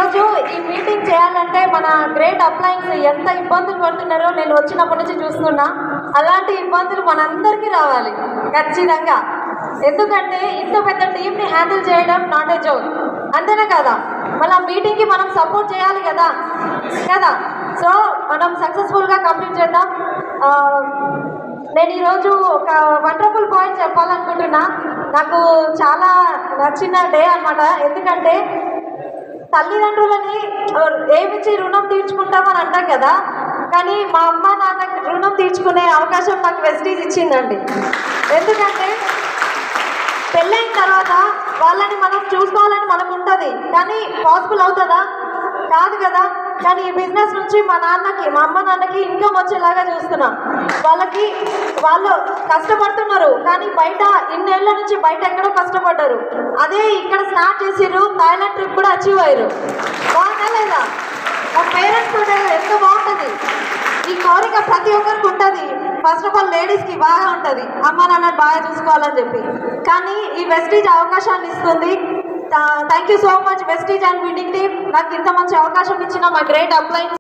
ఈరోజు ఈ మీటింగ్ చేయాలంటే మన గ్రేట్ అప్లయన్స్ ఎంత ఇబ్బందులు పడుతున్నారో నేను వచ్చినప్పటి నుంచి చూస్తున్నా అలాంటి ఇబ్బందులు మనందరికీ రావాలి ఖచ్చితంగా ఎందుకంటే ఇంత పెద్ద టీంని హ్యాండిల్ చేయడం నాట్ ఏ జోక్ అంతేనా కదా మళ్ళీ ఆ మీటింగ్కి మనం సపోర్ట్ చేయాలి కదా కదా సో మనం సక్సెస్ఫుల్గా కంప్లీట్ చేద్దాం ఆ, నేను ఈరోజు ఒక వండర్ఫుల్ పాయింట్ చెప్పాలనుకుంటున్నా నాకు చాలా నచ్చిన డే అన్నమాట ఎందుకంటే తల్లిదండ్రులని ఆ, ఏమిచ్చి రుణం తీర్చుకుంటామని అంటాం కదా కానీ మా అమ్మ నాన్న రుణం తీర్చుకునే అవకాశం నాకు వెస్టీజ్ ఇచ్చిందండి ఎందుకంటే పెళ్ళైన తర్వాత వాళ్ళని మనం చూసుకోవాలని మనకు ఉంటుంది కానీ పాసిబుల్ అవుతుందా కాదు కదా కానీ ఈ బిజినెస్ నుంచి మా నాన్నకి మా అమ్మ నాన్నకి ఇన్కమ్ వచ్చేలాగా చూస్తున్నాం వాళ్ళకి వాళ్ళు కష్టపడుతున్నారు కానీ బయట ఇన్నేళ్ల నుంచి బయట ఎక్కడో కష్టపడ్డారు అదే ఇక్కడ స్టార్ట్ చేసిర్రు థాయిలాండ్ ట్రిప్ కూడా అచీవ్ అయ్యారు బాగుందా లేదా మా పేరెంట్స్ తోటే ఎంత బాగుంటుంది ఈ కోరిక ప్రతి ఒక్కరికి ఉంటుంది ఫస్ట్ ఆఫ్ ఆల్ లేడీస్కి బాగా ఉంటుంది అమ్మ నాన్న బాగా చూసుకోవాలని చెప్పి కానీ ఈ వెస్టీజ్ అవకాశాన్ని ఇస్తుంది thank you so much Vestige and meeting team నాకు ఇంత మంచి అవకాశం ఇచ్చిన మా గ్రేట్ అప్లైన్స్